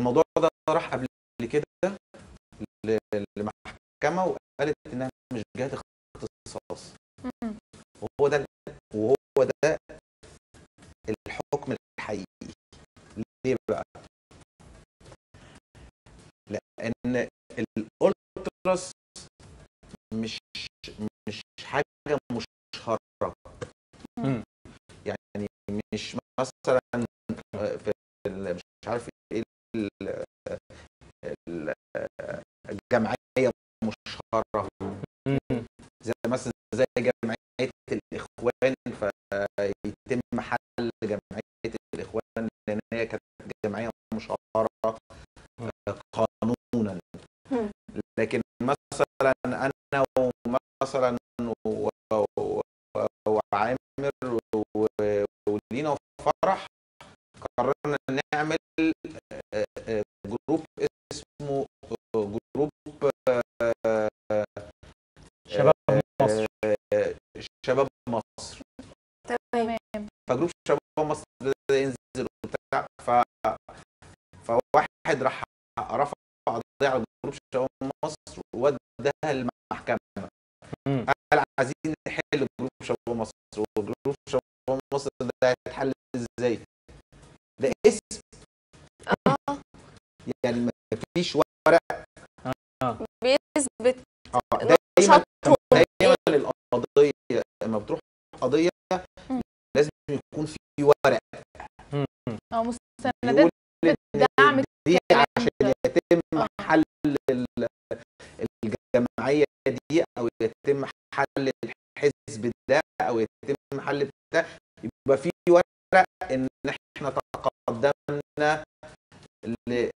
الموضوع ده راح قبل كده ل- لمحكمه وقالت انها مش جهه اختصاص مم. وهو ده وهو ده الحكم الحقيقي ليه بقى؟ لان الالتراس مش مش حاجه مشهره مم. يعني مش مثلا في ال- مش عارف ايه ال- ال- الجمعيه مشهره مم. زي مثلا زي جمعيه الاخوان فيتم حل جمعيه الاخوان لان هي كانت جمعيه مشهره قانونا مم. لكن مثلا انا ومثلا و- و- وعامر و- ولينا وفرح قررنا نعمل آه، آه، جروب اسمه جروب آه، شباب مصر آه، شباب مصر تمام فجروب شباب مصر ده ينزل وبتاع ف فواحد راح رفع قضيه على جروب شباب مصر ووداها المحكمه مم. قال عايزين نحل جروب شباب مصر وجروب شباب مصر ده هيتحل ازاي؟ ده اسم اه يعني ما فيش ورق بيثبت اه إنه دايما شطهم دايما القضيه لما بتروح قضيه مم. لازم يكون في ورق او مستندات يقول إن بتدعم دي الكلام عشان ده. يتم آه. حل ال- الجمعيه دي او يتم حل الحزب ده او يتم حل بتاع يبقى في ورق ان احنا تقدمنا ل-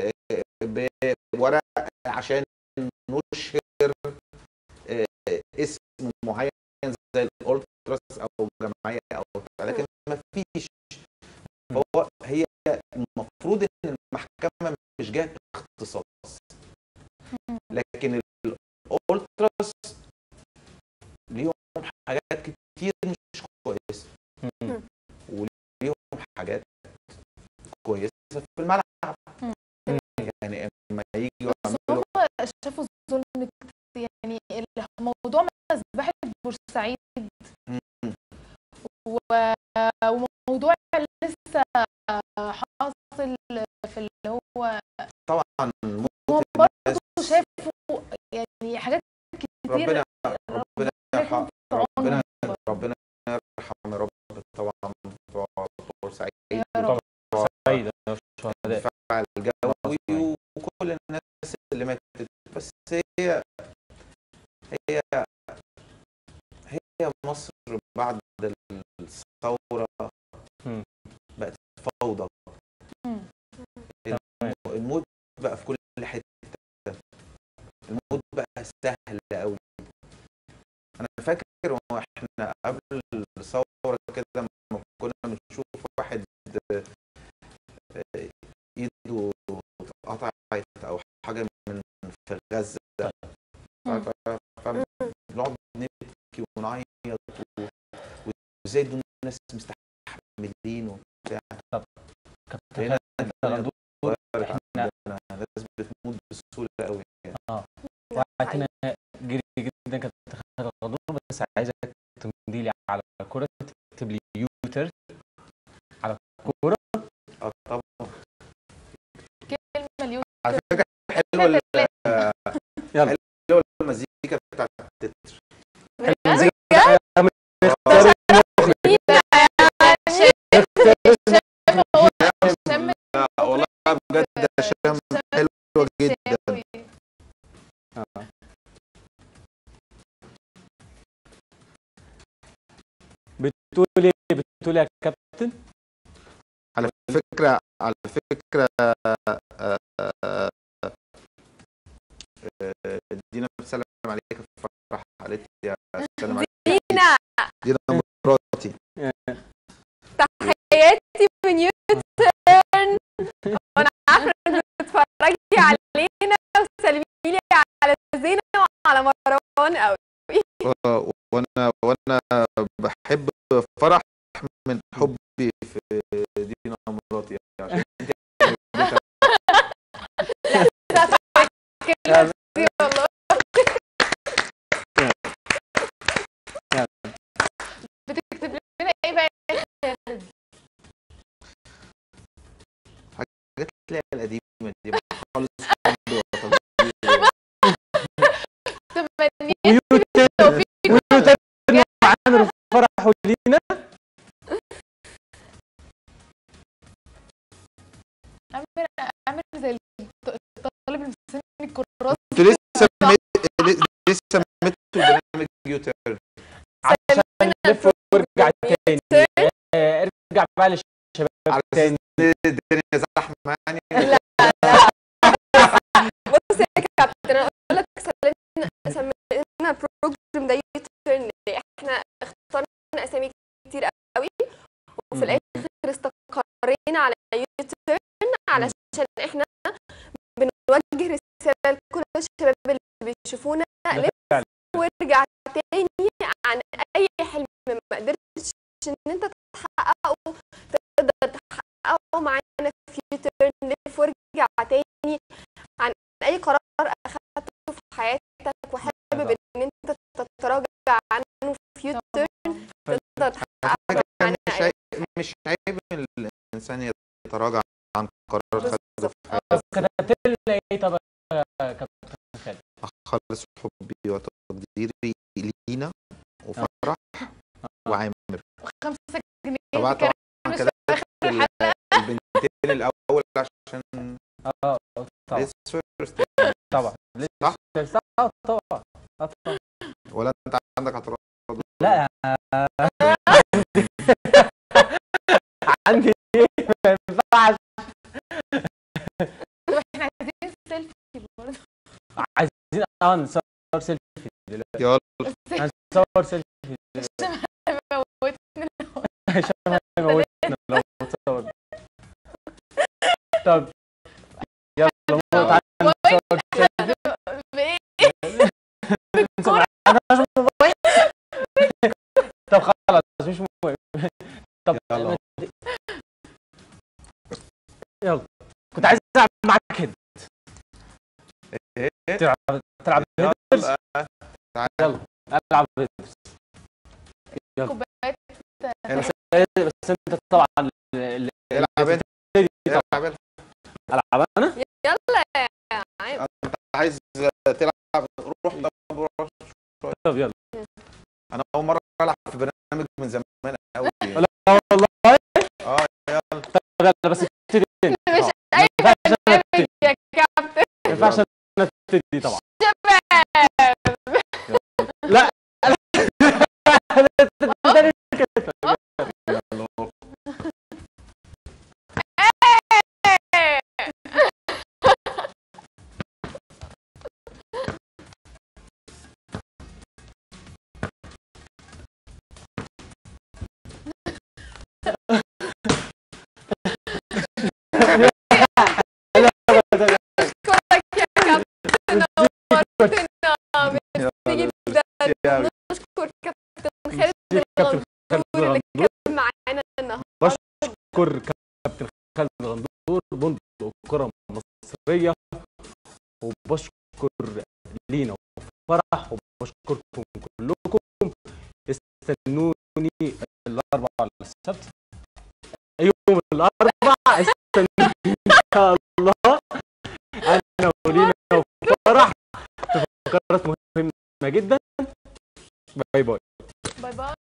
بورق عشان نشهر آه، اسم معين زي الالتراس او جمعيه او بتاع لكن ما فيش فهو هي المفروض ان المحكمه مش جهه اختصاص لكن الالتراس ليهم حاجات كتير مش كويسه مم. وليهم حاجات كويسه في الملعب مم. يعني لما يجوا بس يعملوا هم شافوا الظلم كتير. يعني الموضوع مذبحة بورسعيد مم. و- وموضوع لسه حاصل في اللي هو طبعا هم موت برضه الناس شافوا يعني حاجات كتير ربنا ربنا يرحم يكون في عونهم. ربنا ربنا يرحم يا رب طبعا بتوع بورسعيد يا رب سعيد الشهداء الدفاع الجوي وكل الناس اللي ماتت بس هي هي هي مصر بعد الثورة مم. بقت فوضى مم. الموت بقى في كل حتة الموت بقى سهل قوي أنا فاكر واحنا قبل الثورة كده لما كنا بنشوف واحد آه، ايده اتقطعت او حاجه من في غزه مم. فبنقعد نبكي ونعيط و- وازاي دول الناس مستحملين وبتاع كابتن هنا خالد الدنيا غندور اتغيرت احنا عندنا ناس بتموت بسهوله قوي يعني وقتنا جري جدا كابتن خالد غندور بس عايزك تمضي لي على كرة تكتب لي يوتر على كورة اه طبعا كلمة اليوم على فكره حلوه ال- يلا حلوه المزيكا بتاعت التتر المزيكا هو شم آه، والله بجد هشام حلوه جدا آه. بتقول ايه بتقول إيه يا كابتن على فكرة على فكرة آه، آه، آه، آه، دينا بتسلم عليك فرح قالت لي سلام عليك دينا دينا مراتي تحياتي من يوتيرن وانا عارفه انك بتتفرجي علينا وسلمي لي على زينه وعلى مروان قوي آه، وانا وانا بحب فرح من حبي في دينا مراتي عشان انت اعمل اعمل زي الط- الطالب اللي مستني الكراسه انتوا لسه مت- لسه متوا البرنامج يوتيرن عشان نلف وارجع تاني آه، ارجع بقى للشباب على تاني اساس إن الدنيا زحمه يعني لا بص يا كابتن انا اقول لك سمينا سمينا البروجرام ده يوتيرن احنا اخترنا اسامي كتير قوي وفي مم. الاخر استقرينا على يوتيرن علشان احنا بنوجه رساله لكل الشباب اللي بيشوفونا ده لف فعلا. وارجع تاني عن اي حلم ما قدرتش ان انت تحققه تقدر تحققه معانا في يوتيرن لف وارجع تاني عن اي قرار اخدته في حياتك وحابب ان انت تتراجع عنه في يوتيرن تقدر تحققه حاجة معانا مش عيب مش عيب إن الانسان يتراجع عن قرار خده في آه، حياته كتبت لنا ايه طب يا كابتن خالد اخلص حبي وتقديري لينا وفرح وعامر خمسة جنيه طبعا كان طبعا مش كده في آخر الحلقة. البنتين الاول عشان اه طبعا ليس فيرست طبعا صح صح اه طبعا آه، طبعا ولا انت عندك اعتراض لا عندي ايه ما ينفعش احنا عايزين سيلفي برضه عايزين اه نصور سيلفي دلوقتي يلا هنصور سيلفي دلوقتي موتني عشان هيموتنا لو صور طب يلا موت تعالى نصور سيلفي بايه نصور. انا مش موبايل طب خلاص مش مهم طب يلا. يلا كنت عايز العب معاك كده ايه تلعب تلعب هيدرز يلا تعالى يلا العب هيدرز كوبايات بس بس انت طبعا ال- ال- العب انت التبتدي طبعا العب انت العب انا يلا يا عم انت عايز تلعب روح طب روح طب يلا انا اول مره العب في برنامج من زمان قوي لا والله اه يلا طب يلا بس ابتدي انت مش آه. اي ما ينفعش انا برنامج ابتدي يا كابتن ما ينفعش انا ابتدي طبعا شباب لا لا اشكرك يا كابتن نورتنا ميرسي جدا يلا. نشكر كابتن خالد كابتن خالد الغندور اللي الغندور. كان معانا النهارده بشكر كابتن خالد الغندور بندق كرة مصرية وبشكر لينا وفرح وبشكركم كلكم استنوني الأربعاء ولا السبت يوم الأربعاء استنوني إن شاء الله أنا ولينا وفرح في فقرات مهمة جدا باي باي باي باي